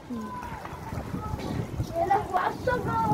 يا لهوي على الشجر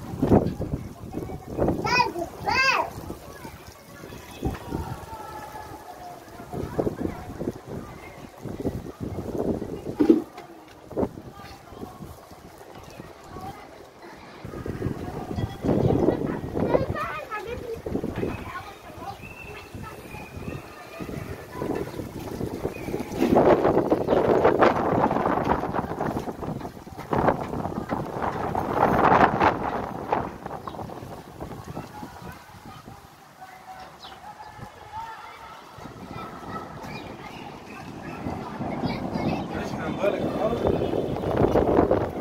اشحن بالك الارض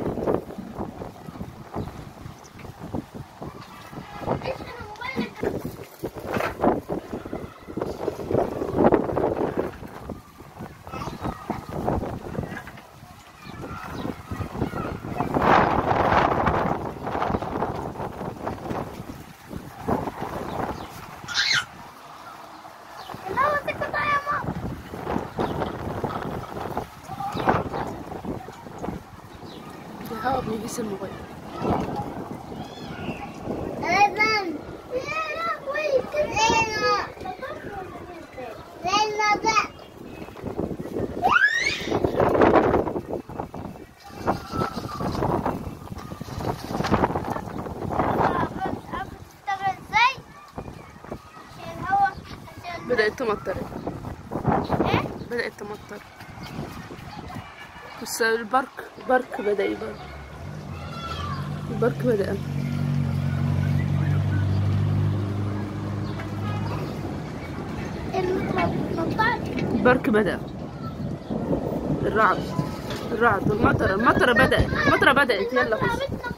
لا وسكت يا ماما الهواء بيقيس الموبايل أذن يا لهوي ليلى ليلى ده بتشتغل ازاي؟ عشان الهوا عشان بدأت تمطر ايه؟ بدأت تمطر بس البرك البرك بدأ يبرد البرك بدأ المطر البرك بدأ الرعد الرعد المطر المطر بدأت المطر بدأت يلا خش بتنا